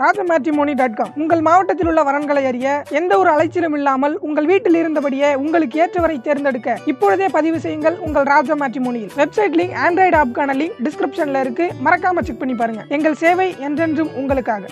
ராஜமேட்ரிமோனி dot com உங்கள் மாவட்டத்தில் உள்ள வரன்களை அறிய எந்த ஒரு அலைச்சலும் இல்லாமல் உங்கள் வீட்டில் இருந்தபடியே உங்களுக்கு ஏற்றவரை தேர்ந்தெடுக்க இப்பொழுதே பதிவு செய்யுங்கள் உங்கள் ராஜ மேட்ரிமோனியில் வெப்சைட் லிங்க் ஆண்ட்ராய்டு ஆப்கான லிங்க் டிஸ்கிரிப்ஷன்ல இருக்கு மறக்காம செக் பண்ணி பாருங்க எங்கள் சேவை என்றென்றும் உங்களுக்காக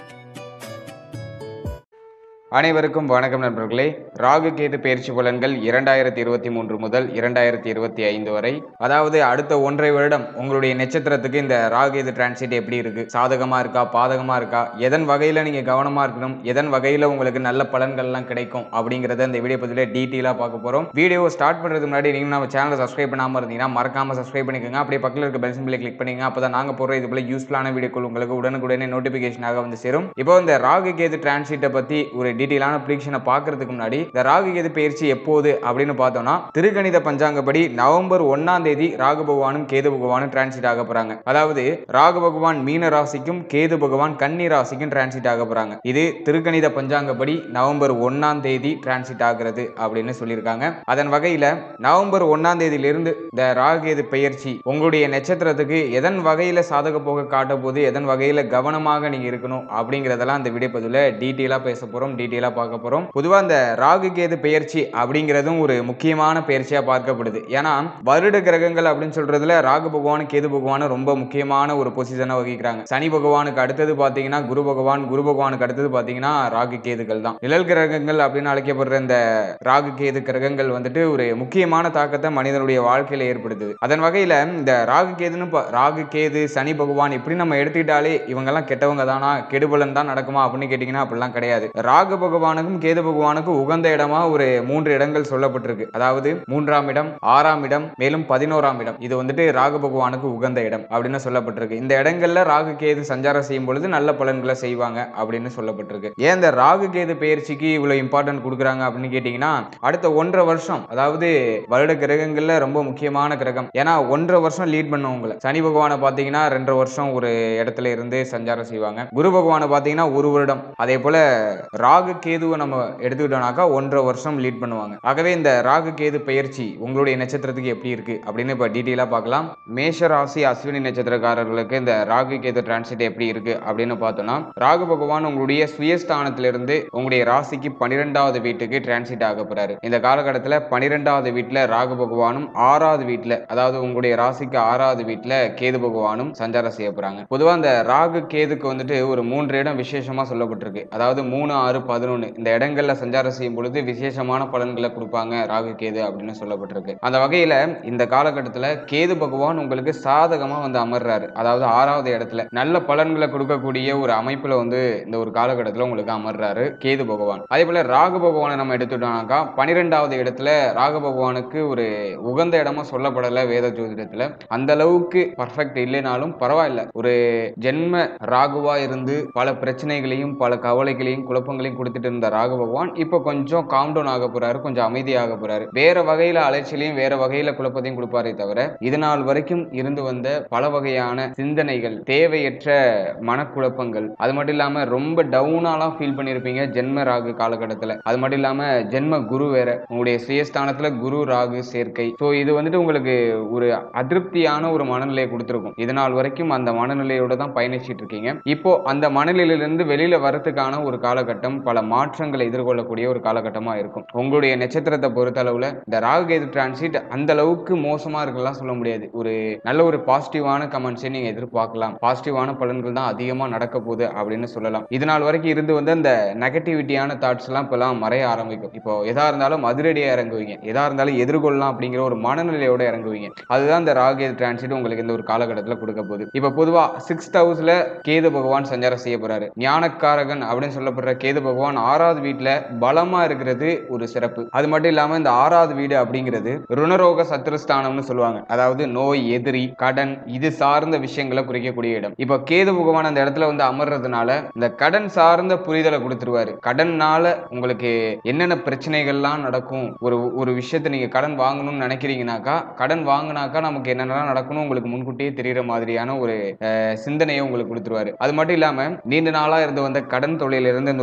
அனைவருக்கும் வணக்கம் நண்பர்களே ராகு கேது பயிற்சி பலன்கள் இரண்டாயிரத்தி இருபத்தி மூன்று முதல் இரண்டாயிரத்தி இருபத்தி ஐந்து வரை அதாவது அடுத்த ஒன்றரை வருடம் உங்களுடைய நட்சத்திரத்துக்கு இந்த ராகு கேது டிரான்சிட் எப்படி இருக்கு சாதகமா இருக்கா பாதகமா இருக்கா எதன் வகையில நீங்க கவனமா இருக்கணும் எதன் வகையில உங்களுக்கு நல்ல பலன்கள்லாம் கிடைக்கும் அப்படிங்கறத இந்த வீடியோ பதில டீட்டெயிலா பார்க்க போறோம் வீடியோ ஸ்டார்ட் பண்றதுக்கு முன்னாடி நீங்க நம்ம சேனலை சப்ஸ்கிரைப் பண்ணாம இருந்தீங்கன்னா மறக்காம சப்ஸ்கிரைப் பண்ணிக்கோங்க அப்படியே பக்கத்தில் இருக்க பெல் சிம்பிளை கிளிக் பண்ணிங்க அப்பதான் நாங்க போற இது போல யூஸ்ஃபுல்லான வீடியோக்கள் உங்களுக்கு உடனுக்குடனே நோட்டிபிகேஷனாக வந்து சேரும் இப்போ இந்த ராகு கேது டிரான்சிட்டை பத்தி ஒரு டீட்டெயிலான ப்ரிடிக்ஷனை பார்க்கறதுக்கு முன்னாடி இந்த ராகு கேது பயிற்சி எப்போது அப்படின்னு பார்த்தோம்னா திருக்கணித பஞ்சாங்கப்படி நவம்பர் ஒன்னாம் தேதி ராகு பகவானும் கேது பகவானும் டிரான்சிட் ஆக போறாங்க அதாவது ராகு பகவான் மீன ராசிக்கும் கேது பகவான் கன்னி ராசிக்கும் டிரான்சிட் ஆக போறாங்க இது திருக்கணித பஞ்சாங்கப்படி நவம்பர் ஒன்னாம் தேதி டிரான்சிட் ஆகிறது அப்படின்னு சொல்லியிருக்காங்க அதன் வகையில நவம்பர் ஒன்னாம் தேதியிலிருந்து இந்த ராகு கேது பயிற்சி உங்களுடைய நட்சத்திரத்துக்கு எதன் வகையில சாதக போக காட்ட போது எதன் வகையில கவனமாக நீங்க இருக்கணும் அப்படிங்கறதெல்லாம் இந்த வீடியோ பதிவில் டீட்டெயிலா பேச போறோம் டீட்டெயிலா பார்க்க போறோம் பொதுவா இந்த ராகு கேது பெயர்ச்சி அப்படிங்கிறதும் ஒரு முக்கியமான பெயர்ச்சியா பார்க்கப்படுது ஏன்னா வருட கிரகங்கள் அப்படின்னு சொல்றதுல ராகு பகவான் கேது பகவான் ரொம்ப முக்கியமான ஒரு பொசிஷனை வகிக்கிறாங்க சனி பகவானுக்கு அடுத்தது பாத்தீங்கன்னா குரு பகவான் குரு பகவானுக்கு அடுத்தது பாத்தீங்கன்னா ராகு கேதுகள் தான் நிழல் கிரகங்கள் அப்படின்னு அழைக்கப்படுற இந்த ராகு கேது கிரகங்கள் வந்துட்டு ஒரு முக்கியமான தாக்கத்தை மனிதனுடைய வாழ்க்கையில ஏற்படுத்துது அதன் வகையில இந்த ராகு கேதுன்னு பா- ராகு கேது சனி பகவான் இப்படி நம்ம எடுத்துக்கிட்டாலே இவங்கெல்லாம் கெட்டவங்க தானா கெடுபலன் தான் நடக்குமா அப்படின்னு கேட்டீங்கன்னா அப்படிலாம் கிடையாது ராகு பகவானுக்கும் கேது பகவானுக்கும் உகந்த இடமா ஒரு மூன்று இடங்கள் சொல்லப்பட்டிருக்கு அதாவது மூன்றாம் இடம் ஆறாம் இடம் மேலும் பதினோராம் இடம் இது வந்துட்டு ராகு பகவானுக்கு உகந்த இடம் அப்படின்னு சொல்லப்பட்டிருக்கு இந்த இடங்கள்ல ராகு கேது சஞ்சாரம் செய்யும் பொழுது நல்ல பலன்களை செய்வாங்க அப்படின்னு சொல்லப்பட்டிருக்கு ஏன் இந்த ராகு கேது பயிற்சிக்கு இவ்வளவு இம்பார்ட்டன்ட் கொடுக்குறாங்க அப்படின்னு கேட்டீங்கன்னா அடுத்த ஒன்றரை வருஷம் அதாவது வருட கிரகங்கள்ல ரொம்ப முக்கியமான கிரகம் ஏன்னா ஒன்றரை வருஷம் லீட் பண்ணும் உங்களை சனி பகவானை பார்த்தீங்கன்னா ரெண்டரை வருஷம் ஒரு இடத்துல இருந்து சஞ்சாரம் செய்வாங்க குரு பகவானை பார்த்தீங்கன்னா ஒரு வருடம் அதே போல ராகு கேதுவை நம்ம எடுத்துக்கிட்டோம்னாக்கா ஒன்றரை வருஷம் லீட் பண்ணுவாங்க ஆகவே இந்த ராகு கேது பயிற்சி உங்களுடைய நட்சத்திரத்துக்கு எப்படி இருக்கு அப்படின்னு இப்போ டீட்டெயிலாக பார்க்கலாம் மேஷ ராசி அஸ்வினி நட்சத்திரக்காரர்களுக்கு இந்த ராகு கேது டிரான்சிட் எப்படி இருக்கு அப்படின்னு பார்த்தோம்னா ராகு பகவான் உங்களுடைய சுயஸ்தானத்திலிருந்து உங்களுடைய ராசிக்கு பன்னிரெண்டாவது வீட்டுக்கு டிரான்சிட் ஆக போறாரு இந்த காலகட்டத்தில் பன்னிரெண்டாவது வீட்டில் ராகு பகவானும் ஆறாவது வீட்டில் அதாவது உங்களுடைய ராசிக்கு ஆறாவது வீட்டில் கேது பகவானும் சஞ்சாரம் செய்ய போறாங்க பொதுவாக இந்த ராகு கேதுக்கு வந்துட்டு ஒரு மூன்று இடம் விசேஷமா சொல்லப்பட்டிருக்கு அதாவது மூணு ஆறு பதினொன்று இந்த இடங்கள்ல சஞ்சாரம் செய்யும் பொழுது விசேஷமான பலன்களை கொடுப்பாங்க ராகு கேது அப்படின்னு சொல்லப்பட்டிருக்கு அந்த வகையில இந்த காலகட்டத்தில் கேது பகவான் உங்களுக்கு சாதகமா வந்து அமர்றாரு அதாவது ஆறாவது இடத்துல நல்ல பலன்களை கொடுக்கக்கூடிய ஒரு அமைப்புல வந்து இந்த ஒரு காலகட்டத்தில் உங்களுக்கு அமர்றாரு கேது பகவான் அதே போல ராகு பகவானை நம்ம எடுத்துட்டோம்னாக்கா பனிரெண்டாவது இடத்துல ராகு பகவானுக்கு ஒரு உகந்த இடமா சொல்லப்படல வேத ஜோதிடத்துல அந்த அளவுக்கு பர்ஃபெக்ட் இல்லைனாலும் பரவாயில்ல ஒரு ஜென்ம ராகுவா இருந்து பல பிரச்சனைகளையும் பல கவலைகளையும் குழப்பங்களையும் கொடுத்துட்டு இருந்த ராகு பகவான் இப்போ கொஞ்சம் காம் டவுன் ஆக போறாரு கொஞ்சம் அமைதியாக போறாரு வேற வகையில அலைச்சலையும் வேற வகையில குழப்பத்தையும் கொடுப்பாரே தவிர இது நாள் வரைக்கும் இருந்து வந்த பல வகையான சிந்தனைகள் தேவையற்ற மனக்குழப்பங்கள் அது மட்டும் இல்லாம ரொம்ப டவுனாலாம் ஃபீல் பண்ணியிருப்பீங்க ஜென்ம ராகு காலகட்டத்தில் அது மட்டும் இல்லாம ஜென்ம குரு வேற உங்களுடைய சுயஸ்தானத்துல குரு ராகு சேர்க்கை ஸோ இது வந்துட்டு உங்களுக்கு ஒரு அதிருப்தியான ஒரு மனநிலையை கொடுத்துருக்கும் இது நாள் வரைக்கும் அந்த மனநிலையோட தான் பயணிச்சிட்டு இருக்கீங்க இப்போ அந்த மனநிலையிலிருந்து வெளியில வரதுக்கான ஒரு காலகட்டம் பல மாற்றங்களை எதிர்கொள்ளக்கூடிய ஒரு காலகட்டமா இருக்கும் உங்களுடைய நட்சத்திரத்தை பொறுத்தளவுல இந்த ராகு கேது டிரான்சிட் அந்த அளவுக்கு மோசமா இருக்கலாம் சொல்ல முடியாது ஒரு நல்ல ஒரு பாசிட்டிவான கமெண்ட்ஸை நீங்க எதிர்பார்க்கலாம் பாசிட்டிவான பலன்கள் தான் அதிகமா நடக்க போகுது அப்படின்னு சொல்லலாம் இது நாள் வரைக்கும் இருந்து வந்து அந்த நெகட்டிவிட்டியான தாட்ஸ் எல்லாம் இப்பெல்லாம் மறைய ஆரம்பிக்கும் இப்போ எதா இருந்தாலும் அதிரடியா இறங்குவீங்க எதா இருந்தாலும் எதிர்கொள்ளலாம் அப்படிங்கிற ஒரு மனநிலையோட இறங்குவீங்க அதுதான் இந்த ராகு கேது டிரான்சிட் உங்களுக்கு இந்த ஒரு காலகட்டத்தில் கொடுக்க போகுது இப்போ பொதுவா சிக்ஸ்த் ஹவுஸ்ல கேது பகவான் சஞ்சாரம் செய்ய போறாரு ஞானக்காரகன் அப்படின்னு சொல்லப்படுற கேது பகவான் ஆறாவது வீட்டுல பலமா இருக்கிறது ஒரு சிறப்பு அது மட்டும் இல்லாம இந்த ஆறாவது வீடு அப்படிங்கிறது ருணரோக சத்துருஸ்தானம்னு சொல்லுவாங்க அதாவது நோய் எதிரி கடன் இது சார்ந்த விஷயங்களை குறிக்கக்கூடிய இடம் இப்போ கேது பகவான் அந்த இடத்துல வந்து அமர்றதுனால இந்த கடன் சார்ந்த புரிதலை கொடுத்துருவாரு கடன்னால உங்களுக்கு என்னென்ன பிரச்சனைகள்லாம் நடக்கும் ஒரு ஒரு விஷயத்தை நீங்க கடன் வாங்கணும்னு நினைக்கிறீங்கனாக்கா கடன் வாங்கினாக்கா நமக்கு என்னென்னலாம் நடக்கணும் உங்களுக்கு முன்கூட்டியே தெரியிற மாதிரியான ஒரு அஹ், சிந்தனையை உங்களுக்கு கொடுத்துருவாரு அது மட்டும் இல்லாம நீண்ட நாளா இருந்து வந்த கடன் தொழில இருந்து இந்த ஒரு காலகட்டத்தில்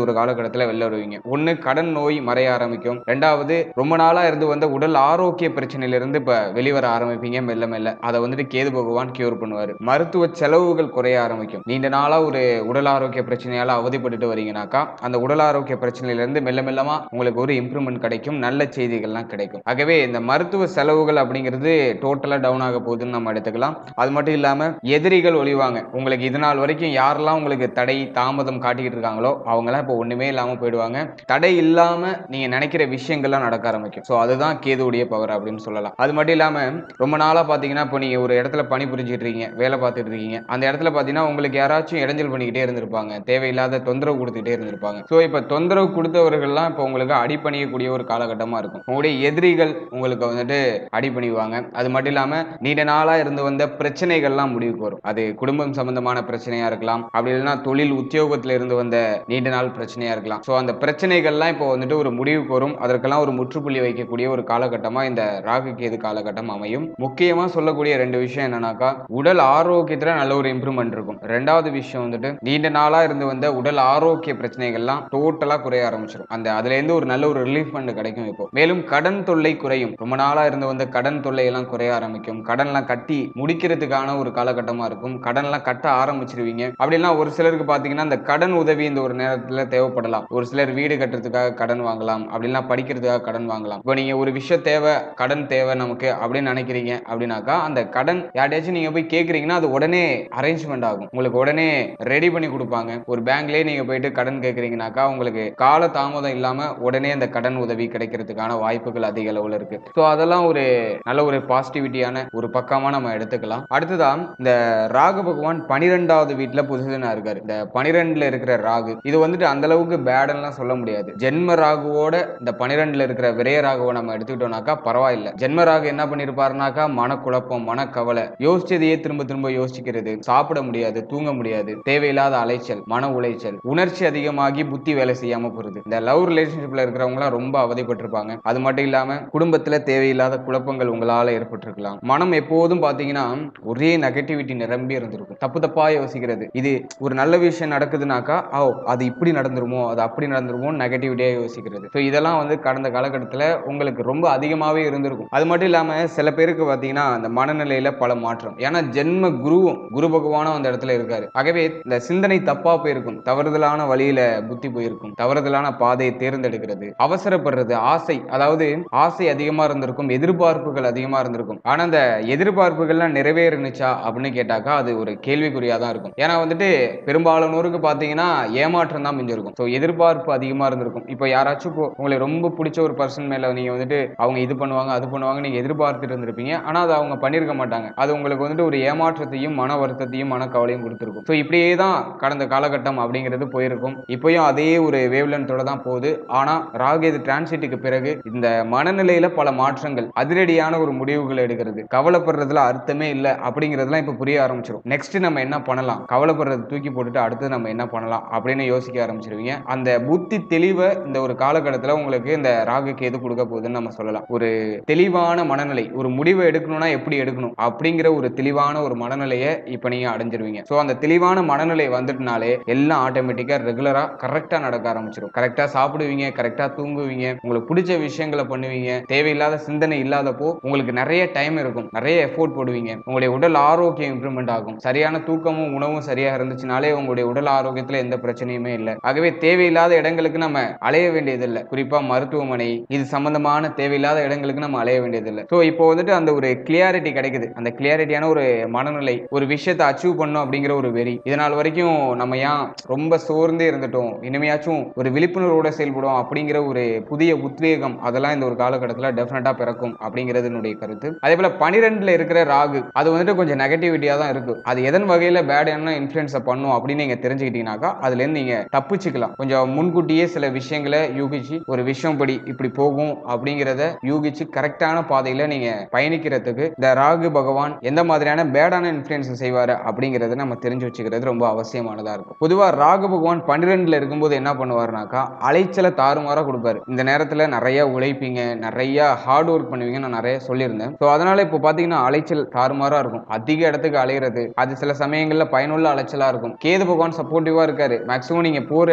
காலகட்டத்தில் வெளில வருவீங்க ஒன்று கடன் நோய் மறைய ஆரம்பிக்கும் ரெண்டாவது ரொம்ப நாளா இருந்து வந்த உடல் ஆரோக்கிய பிரச்சனையிலிருந்து இப்ப வெளிவர ஆரம்பிப்பீங்க மெல்ல மெல்ல அதை வந்துட்டு கேது பகவான் கியூர் பண்ணுவார் மருத்துவ செலவுகள் குறைய ஆரம்பிக்கும் நீண்ட நாளா ஒரு உடல் ஆரோக்கிய பிரச்சனையால அவதிப்பட்டுட்டு வரீங்கனாக்கா அந்த உடல் ஆரோக்கிய பிரச்சனையில இருந்து மெல்ல மெல்லமா உங்களுக்கு ஒரு இம்ப்ரூவ்மெண்ட் கிடைக்கும் நல்ல செய்திகள்லாம் கிடைக்கும் ஆகவே இந்த மருத்துவ செலவுகள் அப்படிங்கிறது டோட்டலா டவுன் ஆக போகுதுன்னு நம்ம எடுத்துக்கலாம் அது மட்டும் இல்லாம எதிரிகள் ஒழிவாங்க உங்களுக்கு இது நாள் வரைக்கும் யாரெல்லாம் உங்களுக்கு தடை தாமதம் காட்டிக்கிட்டு இருக்காங்களோ அவங்கெல்லாம் இப்போ ஒண்ணுமே இல்லாம போயிடுவாங்க தடை இல்லாம நீங்க நினைக்கிற விஷயங்கள்லாம் நடக்க ஆரம்பிக்கும் ஸோ அதுதான் கேதுவுடைய பவர் அப்படின்னு சொல்லலாம் அது மட்டும் இல்லாம ரொம்ப நாளா பாத்தீங்கன்னா இப்போ நீங்க ஒரு இடத்துல பணி புரிஞ்சுட்டு இருக்கீங்க வேலை பார்த்துட்டு இருக்கீங்க அந்த இடத்துல பாத்தீங்கன்னா உங்களுக்கு யாராச்சும் இடைஞ்சல் பண்ணிக்கிட்டே இருந்திருப்பாங்க தேவையில்லாத தொந்தரவு கொடுத்துக்கிட்டே இருந்திருப்பாங்க ஸோ இப்போ தொந்தரவு கொடுத்தவர்கள்லாம் இப்போ உங்களுக்கு அடிப்பணியக்கூடிய ஒரு காலகட்டமா இருக்கும் உங்களுடைய எதிரிகள் உங்களுக்கு வந்துட்டு அடிபணிவாங்க அது மட்டும் இல்லாம நீண்ட நாளா இருந்து வந்த பிரச்சனைகள்லாம் முடிவுக்கு வரும் அது குடும்பம் சம்பந்தமான பிரச்சனையா இருக்கலாம் அப்படி இல்லைன்னா தொழில் உத்தியோகத்துல இருந்து வந்த நீண்ட நாள் பிரச்சனையா இருக்கலாம் ஸோ அந்த பிரச்சனைகள்லாம் இப்போ வந்துட்டு ஒரு முடிவுக்கு வரும் அதற்கெல்லாம் ஒரு முற்றுப்புள்ளி வைக்கக்கூடிய ஒரு காலகட்டமா இந்த ராகு கேது காலகட்டம் அமையும் முக்கியமா சொல்லக்கூடிய ரெண்டு விஷயம் என்னன்னாக்கா உடல் ஆரோக்கியத்துல நல்ல ஒரு இம்ப்ரூவ்மெண்ட் இருக்கும் ரெண்டாவது விஷயம் வந்துட்டு நீண்ட நாளா இருந்து வந்த உடல் ஆரோக்கிய பிரச்சனைகள்லாம் டோட்டலா குறைய ஆரம்பிச்சிடும் அந்த அதுல இருந்து ஒரு நல்ல ஒரு ரிலீஃப் ஃபண்ட் கிடைக்கும் இப்போ மேலும் கடன் தொல்லை குறையும் ரொம்ப நாளா இருந்து வந்த கடன் தொல்லை எல்லாம் குறைய ஆரம்பிக்கும் கடன்லாம் கட்டி முடிக்கிறதுக்கான ஒரு காலகட்டமா இருக்கும் கடன்லாம் கட்ட ஆரம்பிச்சிருவீங்க அப்படின்னா ஒரு சிலருக்கு பாத்தீங்கன்னா இந்த கடன் உதவி இந்த ஒரு நேரத்துல தேவைப்படலாம் ஒரு சிலர் வீடு கட்டுறதுக்காக கடன் வாங்கலாம் அப்படின்னா படிக்கிறதுக்காக கடன் வாங்கலாம் இப்போ நீங்க ஒரு விஷயம் தேவை கடன் தேவை நமக்கு அப்படின்னு நினைக்கிறீங்க அப்படின்னாக்கா அந்த கடன் யார்ட்டையாச்சும் நீங்க போய் கேக்குறீங்கன்னா அது உடனே அரேஞ்ச்மெண்ட் ஆகும் உங்களுக்கு உடனே ரெடி பண்ணி கொடுப்பாங்க ஒரு பேங்க்லயே நீங்க போயிட்டு கடன் கேக்குறீங்கனாக்கா உங்களுக்கு கால தாமதம் இல்லாம உடனே அந்த கடன் உதவி கிடைக்கிறதுக்கான வாய்ப்புகள் அதிக அளவுல இருக்கு ஸோ அதெல்லாம் ஒரு நல்ல ஒரு பாசிட்டிவிட்டியான ஒரு பக்கமா நம்ம எடுத்துக்கலாம் அடுத்ததா இந்த ராகு பகவான் பனிரெண்டாவது வீட்டுல புதுசுனா இருக்காரு இந்த பனிரெண்டுல இருக்கிற ராகு இது வந்துட்டு அந்த அளவுக்கு பேடன்லாம் சொல்ல முடியாது ஜென்ம ராகுவோட இந்த பனிரெண்டுல இருக்கிற விரைய ராகுவை நம்ம எடுத்துக்கிட்டோம்னாக்கா பரவாயில்ல ஜென்ம ராகு என்ன பண்ணிருப்பாருனாக்கா மனக்குழப்பம் மனக்கவலை யோசிச்சதையே திரும்ப திரும்ப யோசிக்கிறது சாப்பிட முடியாது தூங்க முடியாது தேவையில்லாத அலைச்சல் மன உளைச்சல் உணர்ச்சி அதிகமாகி புத்தி வேலை செய்யாம போறது இந்த லவ் ரிலேஷன்ஷிப்ல இருக்கிறவங்களாம் ரொம்ப அவதிப்பட்டிருப்பாங்க அது மட்டும் இல்லாம குடும்பத்துல தேவையில்லாத குழப்பங்கள் உங்களால ஏற்பட்டிருக்கலாம் மனம் எப்போதும் பாத்தீங்கன்னா ஒரே நெகட்டிவிட்டி நிரம்பி இருந்திருக்கும் தப்பு தப்பா யோசிக்கிறது இது ஒரு நல்ல விஷயம் நடக்குதுனாக்கா ஓ அது இப்படி நடந்துருமோ அது அப்படி நடந்துருமோ நெகட்டிவிட்டியா யோசிக்கிறது ஸோ இதெல்லாம் வந்து கடந்த காலகட்டத்துல உங்களுக்கு ரொம்ப அதிகமாவே இருந்திருக்கும் அது மட்டும் இல்லாம சில பேருக்கு பாத்தீங்கன்னா அந்த மனநிலையில பல மாற்றம் ஏன்னா ஜென்ம குருவும் குரு பகவானும் அந்த இடத்துல இருக்காரு ஆகவே இந்த சிந்தனை தப்பா போயிருக்கும் தவறுதலான வழியில புத்தி போயிருக்கும் தவறுதலான பாதையை தேர்ந்தெடுக்கிறது அவசரப்படுறது ஆசை அதாவது ஆசை அதிகமா இருந்திருக்கும் எதிர்பார்ப்புகள் அதிகமா இருந்திருக்கும் ஆனா அந்த எதிர்பார்ப்புகள்லாம் நிறைவேறுனுச்சா அப்படின்னு கேட்டாக்கா அது ஒரு கேள்விக்குறியா தான் இருக்கும் ஏன்னா வந்துட்டு பெரும்பாலானோருக்கு பாத்தீங்கன்னா ஏமாற்றம் தான் மிஞ்சிருக்கும் ஸோ எதிர்பார்ப்பு அதிகமா இருந்திருக்கும் இப்போ யாராச்சும் இப்போ உங்களுக்கு ரொம்ப பிடிச்ச ஒரு பர்சன் மேல நீங்க வந்துட்டு அவங்க இது பண்ணுவாங்க அது பண்ணுவாங்க நீங்க எதிர்பார்த்துட்டு இருந்திருப்பீங்க ஆனா அது அவங்க பண்ணிருக்க மாட்டாங்க அது உங்களுக்கு வந்துட்டு ஒரு ஏமாற்றத்தையும் மன வருத்தத்தையும் மன கவலையும் கொடுத்துருக்கும் ஸோ இப்படியே தான் கடந்த காலகட்டம் அப்படிங்கிறது போயிருக்கும் இப்பயும் அதே ஒரு வேவ்லென்த்தோட தான் போகுது ஆனா ராகேது டிரான்சிட்டுக்கு பிறகு இந்த மனநிலையில பல மாற்றங்கள் அதிரடியான ஒரு முடிவுகள் எடுக்கிறது கவலைப்படுறதுல அர்த்தமே இல்லை அப்படிங்கிறதுலாம் இப்போ புரிய ஆரம்பிச்சிடும் நெக்ஸ்ட் நம்ம என்ன பண்ணலாம் கவலைப்படுறது தூக்கி போட்டுட்டு அடுத்து நம்ம என்ன பண்ணலாம் அப்படின்னு யோசிக்க ஆரம்பிச்சிருவீங்க அந்த புத்தி தெளிவை இந்த ஒரு காலகட்டத்தில் உங்களுக்கு இந்த ராகு கேது கொடுக்க போகுதுன்னு நம்ம சொல்லலாம் ஒரு தெளிவான மனநிலை ஒரு முடிவை எடுக்கணும்னா எப்படி எடுக்கணும் அப்படிங்கிற ஒரு தெளிவான ஒரு மனநிலையை இப்போ நீங்க அடைஞ்சிருவீங்க ஸோ அந்த தெளிவான மனநிலை வந்துட்டுனாலே எல்லாம் ஆட்டோமேட்டிக்காக ரெகுலராக கரெக்டாக நடக்க ஆரம்பிச்சிடும் கரெக்டாக சாப்பிடுவீங்க கரெக்டாக தூங்குவீங்க உங்களுக்கு பிடிச்ச விஷயங்களை பண்ணுவீங்க தேவையில்லாத சிந்தனை இல்லாதப்போ உங்களுக்கு நிறைய டைம் இருக்கும் நிறைய எஃபோர்ட் போடுவீங்க உங்களுடைய உடல் ஆரோக்கியம் இம்ப்ரூவ்மெண்ட் ஆகும் சரியான தூக்கமும் உணவும் சரியாக இருந்துச்சுனாலே உங்களுடைய உடல் ஆரோக்கியத்தில் எந்த பிரச்சனையுமே இல்லை ஆகவே தேவையில்லாத இடங்களுக்கு நம்ம அலைய வேண்டியதில்லை குறிப்பாக மருத்துவமனை இது சம்பந்தமான தேவையில்லாத இடங்களுக்கு நம்ம அலைய வேண்டியதில்லை ஸோ இப்போ வந்துட்டு அந்த ஒரு கிளியாரிட்டி கிடைக்குது அந்த கிளியாரிட்டியான ஒரு மனநிலை ஒரு விஷயத்தை அச்சீவ் பண்ணணும் அப்படிங்கிற ஒரு வெறி இதனால் வரைக்கும் நம்ம ஏன் ரொம்ப சோர்ந்தே இருந்துட்டோம் இனிமையாச்சும் ஒரு விழிப்புணர்வோட செயல்படும் அப்படிங்கிற ஒரு புதிய உத்வேகம் அதெல்லாம் இந்த ஒரு காலகட்டத்தில் டெஃபினட்டா பிறக்கும் அப்படிங்கிறது என்னுடைய கருத்து அதே போல பனிரெண்டுல இருக்கிற ராகு அது வந்துட்டு கொஞ்சம் நெகட்டிவிட்டியா தான் இருக்கு அது எதன் வகையில பேடான இன்ஃபுளுன்ஸை பண்ணும் அப்படின்னு நீங்க தெரிஞ்சுக்கிட்டீங்கன்னாக்கா அதுல இருந்து நீங்க தப்பிச்சுக்கலாம் கொஞ்சம் முன்கூட்டியே சில விஷயங்களை யூகிச்சு ஒரு விஷயம் படி இப்படி போகும் அப்படிங்கிறத யூகிச்சு கரெக்டான பாதையில நீங்க பயணிக்கிறதுக்கு இந்த ராகு பகவான் எந்த மாதிரியான பேடான இன்ஃபுளுன்ஸ் செய்வாரு அப்படிங்கறத நம்ம தெரிஞ்சு வச்சுக்கிறது ரொம்ப அவசியமானதா இருக்கும் பொதுவா ராகு பகவான் பன்னிரெண்டுல இருக்கும்போது என்ன பண்ணுவாருனாக்கா அலைச்சலை தாறுமாறா கொடுப்பாரு இந்த நேரத்துல நிறைய உழைப்பீங்க நிறைய ஹார்ட் ஒர்க் பண்ணுவீங்க நான் நிறைய சொல்லியிருந்தேன் ஸோ அதனால இப்போ பாத்தீங்கன்னா அலைச்சல் தாறுமாறா இருக்கும் அதிக இடத்துக்கு அலையிறது அது சில சமயங்கள்ல பயனுள்ள அலைச்சலா இருக்கும் கேது பகவான் சப்போர்ட்டிவா இருக்காரு மேக்ஸிமம் நீங்க போற இடத்துல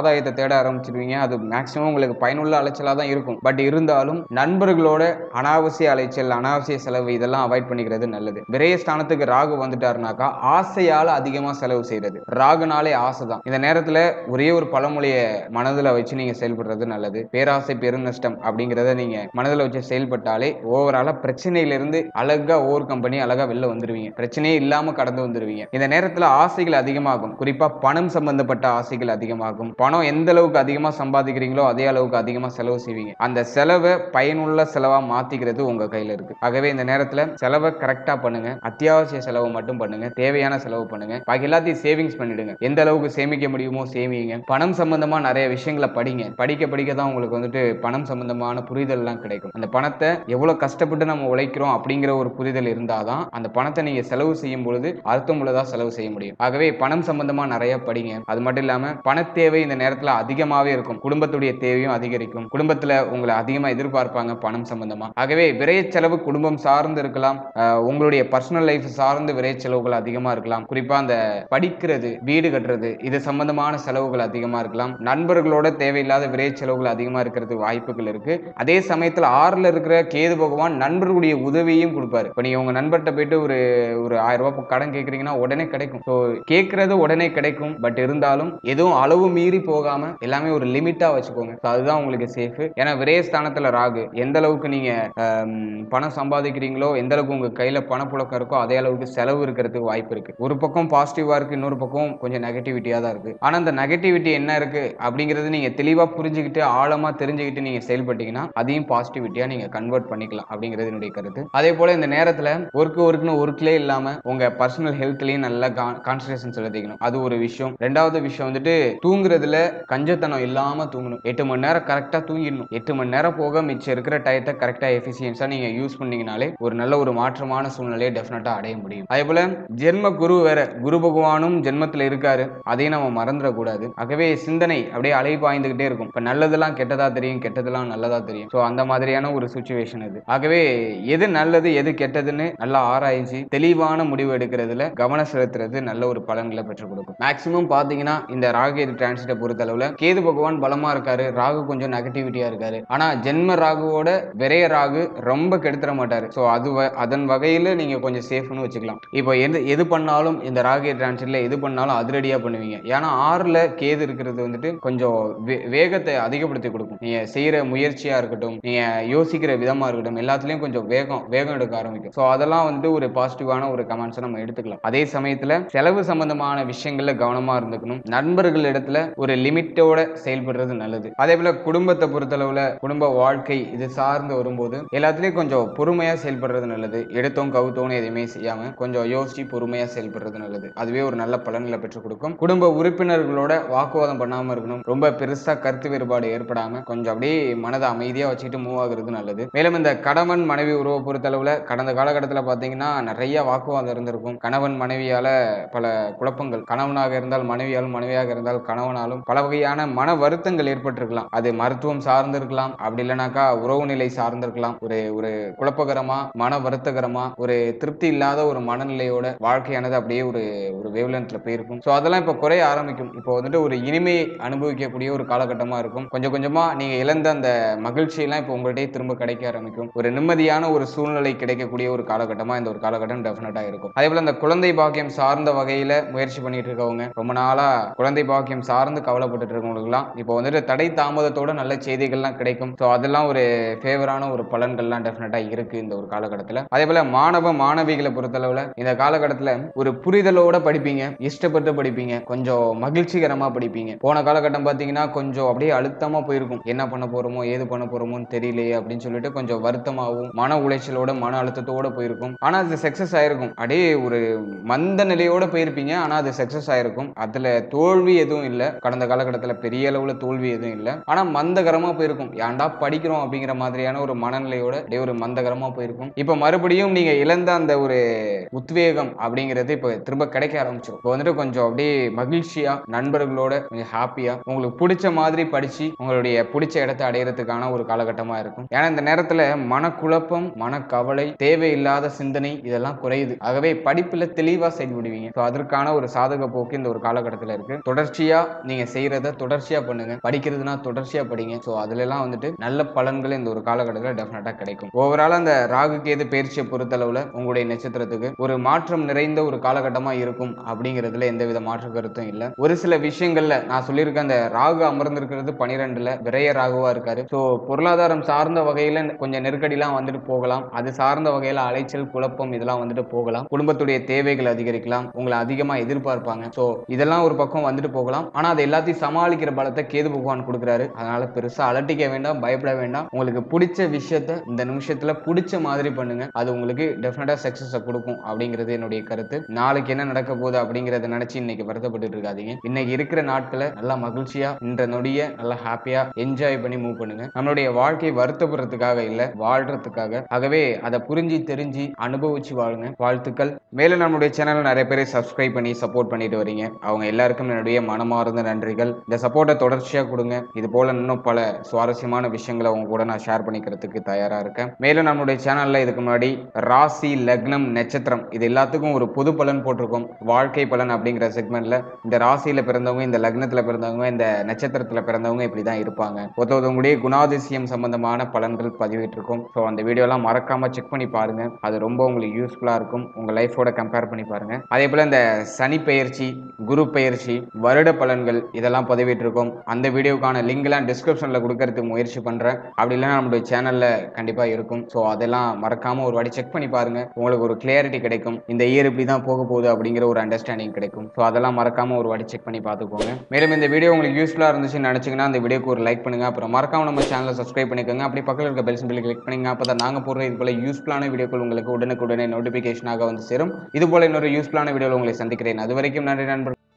ஆதாயத்தை தேட ஆரம்பிச்சிருவீங்க அது மேக்ஸிமம் உங்களுக்கு பயனுள்ள அலைச்சலாக தான் இருக்கும் பட் இருந்தாலும் நண்பர்களோட அனாவசிய அலைச்சல் அனாவசிய செலவு இதெல்லாம் அவாய்ட் பண்ணிக்கிறது நல்லது விரய ஸ்தானத்துக்கு ராகு வந்துட்டாருனாக்கா ஆசையால அதிகமா செலவு செய்யறது ராகுனாலே ஆசை தான் இந்த நேரத்துல ஒரே ஒரு பழமொழிய மனதுல வச்சு நீங்க செயல்படுறது நல்லது பேராசை பெருநஷ்டம் அப்படிங்கிறத நீங்க மனதுல வச்சு செயல்பட்டாலே ஓவராலா பிரச்சனையிலிருந்து அழகா ஓவர் கம்பெனி அழகா வெளில வந்துருவீங்க பிரச்சனையே இல்லாம கடந்து வந்துருவீங்க இந்த நேரத்துல ஆசைகள் அதிகமாகும் குறிப்பா பணம் சம்பந்தப்பட்ட ஆசைகள் அதிகமாகும் பணம் எந்த அளவுக்கு அதிகமா சம்பாதிக்கிறீங்களோ அதே அளவுக்கு அதிகமா செலவு செய்வீங்க அந்த செலவை பயனுள்ள செலவா மாத்திக்கிறது உங்க கையில இருக்கு ஆகவே இந்த நேரத்துல செலவை கரெக்டா பண்ணுங்க அத்தியாவசிய செலவு மட்டும் பண்ணுங்க தேவையான செலவு பண்ணுங்க பாக்கி எல்லாத்தையும் சேவிங்ஸ் பண்ணிடுங்க எந்த அளவுக்கு சேமிக்க முடியுமோ சேமிங்க பணம் சம்பந்தமா நிறைய விஷயங்களை படிங்க படிக்க படிக்க தான் உங்களுக்கு வந்துட்டு பணம் சம்பந்தமான புரிதல் எல்லாம் கிடைக்கும் அந்த பணத்தை எவ்வளவு கஷ்டப்பட்டு நம்ம உழைக்கிறோம் அப்படிங்கிற ஒரு புரிதல் இருந்தாதான் அந்த பணத்தை நீங்க செலவு செய்யும் பொழுது அர்த்தமுள்ளதா செலவு செய்ய முடியும் ஆகவே பணம் சம்பந்தமா நிறைய படிங்க அது மட்டும் இல்லாம பண தேவை இந்த நேரத்துல அதிகமாவே இருக்கும் குடும்பத்துடைய தேவையும் அதிகரிக்கும் குடும்பத்துல உங்களை அதிகமா எதிர்பார்ப்பாங்க பணம் சம்பந்தமா ஆகவே விரைய செலவு குடும்பம் சார்ந்து இருக்கலாம் அஹ் உங்களுடைய பர்சனல் லைஃப் சார்ந்து விரைய செலவுகள் அதிகமா இருக்கலாம் குறிப்பா அந்த படிக்கிறது வீடு கட்டுறது இது சம்பந்தமான செலவுகள் அதிகமா இருக்கலாம் நண்பர்களோட தேவையில்லாத விரைய செலவுகள் அதிகமா இருக்கிறது வாய்ப்புகள் இருக்கு அதே சமயத்துல ஆறுல இருக்கிற கேது பகவான் நண்பர்களுடைய உதவியும் கொடுப்பாரு இப்ப நீங்க உங்க நண்பர்கிட்ட போயிட்டு ஒரு ஒரு ஆயிரம் ரூபாய் கடன் கேக்குறீங்கன்னா உடனே கிடைக்கும் ஸோ கேட்கறது உடனே கிடைக்கும் பட் இருந்தாலும் எதுவும் அளவு மீறி போகாம எல்லாமே ஒரு லிமிட்டா வச்சுக்கோங்க So அதுதான் உங்களுக்கு சேஃப் ஏன்னா விரைய ஸ்தானத்துல ராகு எந்த அளவுக்கு நீங்க ஆம், பணம் சம்பாதிக்கிறீங்களோ எந்த அளவுக்கு உங்க கையில பணப்புழக்கம் இருக்கோ அதே அளவுக்கு செலவு இருக்கிறதுக்கு வாய்ப்பு இருக்கு ஒரு பக்கம் பாசிட்டிவா இருக்கு இன்னொரு பக்கம் கொஞ்சம் நெகட்டிவிட்டியா தான் இருக்கு ஆனா அந்த நெகட்டிவிட்டி என்ன இருக்கு அப்படிங்கறது நீங்க தெளிவா புரிஞ்சுக்கிட்டு ஆழமா தெரிஞ்சுக்கிட்டு நீங்க செயல்பட்டீங்கன்னா அதையும் பாசிட்டிவிட்டியா நீங்க கன்வெர்ட் பண்ணிக்கலாம் அப்படிங்கிறது என்னுடைய கருத்து அதே போல இந்த நேரத்துல ஒர்க் ஒர்க்னு ஒர்க்லேயே இல்லாம உங்க பர்சனல் ஹெல்த்லயும் நல்லா கான்சன்ட்ரேஷன் செலுத்திக்கணும் அது ஒரு விஷயம் ரெண்டாவது விஷயம் வந்துட்டு தூங்குறதுல கஞ்சத்தனம் இல்லாம தூங்கணும் எட்டு மணி நேரம் கரெக்டா தூங்கிடணும் எட்டு மணி நேரம் போக மிச்சம் இருக்கிற டயத்தை கரெக்டா எஃபிசியன்ஸா நீங்க யூஸ் பண்ணீங்கனாலே ஒரு நல்ல ஒரு மாற்றமான சூழ்நிலையை டெஃபினட்டா அடைய முடியும் அதே போல ஜென்ம குரு வேற குரு பகவானும் ஜென்மத்துல இருக்காரு அதையும் நம்ம மறந்துடக்கூடாது ஆகவே சிந்தனை அப்படியே அலை பாய்ந்துகிட்டே இருக்கும் இப்ப நல்லதெல்லாம் கெட்டதா தெரியும் கெட்டதெல்லாம் நல்லதா தெரியும் ஸோ அந்த மாதிரியான ஒரு சுச்சுவேஷன் இது ஆகவே எது நல்லது எது கெட்டதுன்னு நல்லா ஆராய்ச்சி தெளிவான முடிவு எடுக்கிறதுல கவனம் செலுத்துறது நல்ல ஒரு பலன்களை பெற்றுக் கொடுக்கும் மேக்சிமம் பாத்தீங்கன்னா இந்த ராகு டிரான்சிட்டை பொறுத்தளவுல கேது பகவான் பலமா இருக்காரு ராகு கொஞ்சம் நெகட்டிவிட்டியா இருக்காரு ஆனா ஜென்ம ராகுவோட விரைய ராகு ரொம்ப கெடுத்துட மாட்டாரு ஸோ அது வ- அதன் வகையில நீங்க கொஞ்சம் சேஃப்னு வச்சுக்கலாம் இப்போ எது எது பண்ணாலும் இந்த ராகு டிரான்சிட்ல எது பண்ணாலும் அதிரடியா பண்ணுவீங்க ஏன்னா ஆறுல கேது இருக்கிறது வந்துட்டு கொஞ்சம் வே- வேகத்தை அதிகப்படுத்தி கொடுக்கும் நீங்க செய்யற முயற்சியா இருக்கட்டும் நீங்க யோசிக்கிற விதமா இருக்கட்டும் எல்லாத்துலயும் கொஞ்சம் வேகம் வேகம் எடுக்க ஆரம்பிக்கும் ஸோ அதெல்லாம் வந்து ஒரு பாசிட்டிவான ஒரு கமெண்ட்ஸை நம்ம எடுத்துக்கலாம் அதே சமயத்துல செலவு சம்பந்தமான விஷயங்கள்ல கவனமா இருந்துக்கணும் நண்பர்கள் இடத்துல ஒரு லிமிட்டோட செயல்படுறது நல்லது அதே போல குடும்பத்தை பொறுத்தளவுல குடும்ப வாழ்க்கை இது சார்ந்து வரும்போது எல்லாத்துலயும் கொஞ்சம் பொறுமையா செயல்படுறது நல்லது எடுத்தோம் கவுத்தோன்னு எதையுமே செய்யாம கொஞ்சம் யோசிச்சு பொறுமையா செயல்படுறது நல்லது அதுவே ஒரு நல்ல பலன்களை பெற்றுக் கொடுக்கும் குடும்ப உறுப்பினர்களோட வாக்குவாதம் பண்ணாம இருக்கணும் ரொம்ப பெருசா கருத்து வேறுபாடு ஏற்படாம கொஞ்சம் அப்படியே மனதை அமைதியா வச்சுக்கிட்டு மூவ் ஆகுறது நல்லது மேலும் இந்த கணவன் மனைவி உறவை பொறுத்தளவுல கடந்த காலகட்டத்தில் பார்த்தீங்கன்னா நிறைய வாக்குவாதம் இருந்திருக்கும் கணவன் மனைவியால பல குழப்பங்கள் கணவனாக இருந்தால் மனைவியாலும் மனைவியாக இருந்தால் கணவனாலும் பல வகையான மன வருத்தங்கள் ஏற்பட்டிருக்கலாம் அது மருத்துவம் சார்ந்திருக்கலாம் அப்படி இல்லைனாக்கா உறவு நிலை சார்ந்திருக்கலாம் ஒரு ஒரு குழப்பகரமா மன வருத்தகரமா ஒரு திருப்தி இல்லாத ஒரு மனநிலையோட வாழ்க்கையானது அப்படியே ஒரு ஒரு வேவ்லென்த்ல போயிருக்கும் ஸோ அதெல்லாம் இப்போ குறைய ஆரம்பிக்கும் இப்போ வந்துட்டு ஒரு இனிமையை அனுபவிக்கக்கூடிய ஒரு காலகட்டமா இருக்கும் கொஞ்சம் கொஞ்சமா நீங்க இழந்த அந்த மகிழ்ச்சியெல்லாம் இப்போ உங்கள்கிட்டயே திரும்ப கிடைக்க ஆரம்பிக்கும் ஒரு நிம்மதியான ஒரு சூழ்நிலை கிடைக்கக்கூடிய ஒரு காலகட்டமா இந்த ஒரு காலகட்டம் டெஃபினட்டா இருக்கும் அதே போல இந்த குழந்தை பாக்கியம் சார்ந்த வகையில முயற்சி பண்ணிட்டு இருக்கவங்க ரொம்ப நாளா குழந்தை பாக்கியம் சார்ந்து கவலைப்பட்டுட்டு இருக்கவங்களுக்குலாம் இப்போ வந்துட்டு தடை தாமதத்தோட நல்ல செய்திகள்லாம் கிடைக்கும் ஸோ அதெல்லாம் ஒரு ஃபேவரான ஒரு பலன்கள்லாம் டெஃபினட்டா இருக்கு இந்த ஒரு காலகட்டத்தில் அதே போல மாணவ மாணவிகளை பொறுத்தளவுல இந்த காலகட்டத்தில் ஒரு புரிதலோட படிப்பீங்க இஷ்டப்பட்டு படிப்பீங்க கொஞ்சம் மகிழ்ச்சிகரமா படிப்பீங்க போன காலகட்டம் பார்த்தீங்கன்னா கொஞ்சம் அப்படியே அழுத்தமா போயிருக்கும் என்ன பண்ண போறோமோ ஏது பண்ண போறோமோன்னு தெரியலையே அப்படின்னு சொல்லிட்டு கொஞ்சம் வருத்தமாகவும் மன உளைச்சலோட மன அழுத்தத்தோட போயிருக்கும் ஆனா அது சக்சஸ் ஆயிருக்கும் அப்படியே ஒரு மந்த நிலையோட போயிருப்பீங்க ஆனா அது சக்சஸ் ஆயிருக்கும் அதுல தோல்வி எதுவும் இல்லை கடந்த காலகட்டத்தில் பெரிய அளவுல தோல்வி எதுவும் இல்லை ஆனா மந்தகரமா போயிருக்கும் ஏன்டா படிக்கிறோம் அப்படிங்கிற மாதிரியான ஒரு மனநிலையோட அப்படியே ஒரு மந்தகரமா போயிருக்கும் இப்போ மறுபடியும் நீங்க இழந்த அந்த ஒரு உத்வேகம் அப்படிங்கிறது இப்போ திரும்ப கிடைக்க ஆரம்பிச்சிடும் இப்போ வந்துட்டு கொஞ்சம் அப்படியே மகிழ்ச்சியா நண்பர்களோட கொஞ்சம் ஹாப்பியா உங்களுக்கு பிடிச்ச மாதிரி படிச்சு உங்களுடைய பிடிச்ச இடத்தை அடையிறதுக்கான ஒரு காலகட்டமா இருக்கும் ஏன்னா இந்த நேரத்துல மனக்குழப்பம் மனக்கவலை தேவையில்லாத சிந்தனை இதெல்லாம் குறையுது ஆகவே படிப்புல தெளிவா செயல்படுவீங்க ஸோ அதற்கான ஒரு சாதக போக்கு இந்த ஒரு காலகட்டத்தில் இருக்கு தொடர்ச்சியா நீங்க செய்யறத தொடர்ச்சியா பண்ணுங்க படிக்கிறதுனா தொடர்ச்சியா படிங்க ஸோ அதுல எல்லாம் வந்துட்டு நல்ல பலன்கள் இந்த ஒரு காலகட்டத்தில் டெஃபினட்டா கிடைக்கும் ஓவரால் அந்த ராகு கேது பயிற்சியை பொறுத்தளவுல உங்களுடைய நட்சத்திரத்துக்கு ஒரு மாற்றம் நிறைந்த ஒரு காலகட்டமா இருக்கும் அப்படிங்கிறதுல எந்தவித மாற்று கருத்தும் இல்லை ஒரு சில விஷயங்கள்ல நான் சொல்லியிருக்க அந்த ராகு அமர்ந்திருக்கிறது பனிரெண்டுல விரைய ராகுவா இருக்காரு ஸோ பொருளாதாரம் சார்ந்த வகையில கொஞ்சம் நெருக்கடிலாம் வந்துட்டு போகலாம் அது சார்ந்த வகையில அலைச்சல் குழப்பம் இதெல்லாம் வந்துட்டு போகலாம் குடும்பத்துடைய தேவைகள் அதிகரிக்கலாம் உங்களை அதிகமா எதிர்பார்ப்பாங்க ஸோ இதெல்லாம் ஒரு பக்கம் வந்துட்டு போகலாம் ஆனா அது எல்லாத்தையும் சமாளிக்கிற பலத்தை கேது பகவான் கொடுக்குறாரு அதனால பெருசா அலட்டிக்க வேண்டாம் பயப்பட வேண்டாம் உங்களுக்கு பிடிச்ச விஷயத்த இந்த நிமிஷத்துல பிடிச்ச மாதிரி பண்ணுங்க அது உங்களுக்கு டெஃபினட்டா சக்சஸை கொடுக்கும் அப்படிங்கிறது என்னுடைய கருத்து நாளைக்கு என்ன நடக்க போகுது அப்படிங்கறத நினைச்சு இன்னைக்கு வருத்தப்பட்டு இருக்காதீங்க இன்னைக்கு இருக்கிற நாட்களை நல்லா மகிழ்ச்சியா இந்த நொடிய நல்லா ஹாப்பியா என்ஜாய் பண்ணி மூவ் பண்ணுங்க நம்மளுடைய வாழ்க்கையை வருத்தப்படுறதுக்காக இல்ல வாழ்றதுக்காக ஆகவே அதை புரிஞ்சு தெரிஞ்சு அனுபவிச்சு வாழுங்க வாழ்த்துக்கள் மேலும் நம்மளுடைய சேனல் நிறைய பேரை சப்ஸ்கிரைப் பண்ணி சப்போர்ட் பண்ணிட்டு வரீங்க அவங்க எல்லாருக்கும் என்னுடைய மனமார்ந்த நன்றிகள் இந்த சப்போர்ட்டை தொடர்ச்சியா கொடுங்க இது போல இன்னும் பல சுவாரஸ்யமான விஷயங்களை உங்க கூட நான் ஷேர் பண்ணிக்கிறதுக்கு தயாரா இருக்கேன் மேலும் நம்மளுடைய சேனல்ல இதுக்கு முன்னாடி ராசி லக்னம் நட்சத்திரம் இது எல்லாத்துக்கும் ஒரு பொது பலன் போட்டிருக்கோம் வாழ்க்கை பலன் அப்படிங்கிற செக்மெண்ட்ல இந்த ராசியில பிறந்தவங்க இந்த லக்னத்துல பிறந்தவங்க இந்த நட்சத்திரத்துல பிறந்தவங்க இப்படிதான் இருப்பாங்க ஒருத்தவங்களுடைய குணாதிசயம் சம்பந்தமான பலன்கள் பதிவிட்டிருக்கோம் ஸோ அந்த வீடியோலாம் மறக்காம செக் பண்ணி பாருங்க அது ரொம்ப உங்களுக்கு யூஸ்ஃபுல்லா இருக்கும் உங்க லைஃபோட கம்பேர் பண்ணி பாருங்க அதே போல இந்த சனி பெயர்ச்சி குரு பெயர்ச்சி வருட பலன்கள் இதெல்லாம் பதிவிட்டிருக்கோம் அந்த வீடியோக்கான லிங்க் எல்லாம் டிஸ்கிரிப்ஷன்ல கொடுக்கறதுக்கு முயற்சி பண்றேன் அப்படி இல்லைன்னா நம்மளுடைய சேனல்ல கண்டிப்பா இருக்கும் ஸோ அதெல்லாம் மறக்காம ஒரு வாட்டி செக் பண்ணி பாருங்க உங்களுக்கு ஒரு கிளியாரிட்டி கிடைக்கும் இந்த இயர் இப்படி தான் போக போகுது அப்படிங்கிற ஒரு அண்டர்ஸ்டாண்டிங் கிடைக்கும் ஸோ அதெல்லாம் மறக்காம ஒரு வாட்டி செக் பண்ணி பார்த்துக்கோங்க மேலும் இந்த வீடியோ உங்களுக்கு யூஸ்ஃபுல்லா இருந்துச்சுன்னு நினைச்சீங்கன்னா அந்த வீடியோக்கு ஒரு லைக் பண்ணுங்க அப்புறம் மறக்காம நம்ம சேனலை சப்ஸ்கிரைப் பண்ணிக்கோங்க அப்படி பக்கத்தில் இருக்க பெல் சிம்பிள் கிளிக் பண்ணுங்க அப்போ தான் நாங்கள் போடுற இது போல யூஸ்ஃபுல்லான வீடியோக்கள் உங்களுக்கு உடனுக்குடனே நோட்டிஃபிகேஷனாக வந்து சேரும் இது போல இன்னொரு யூஸ்ஃபுல்லான வீடியோவில் உங்களை சந்திக்கிறேன் அது வரைக்கும் நன்றி நண்பர்கள்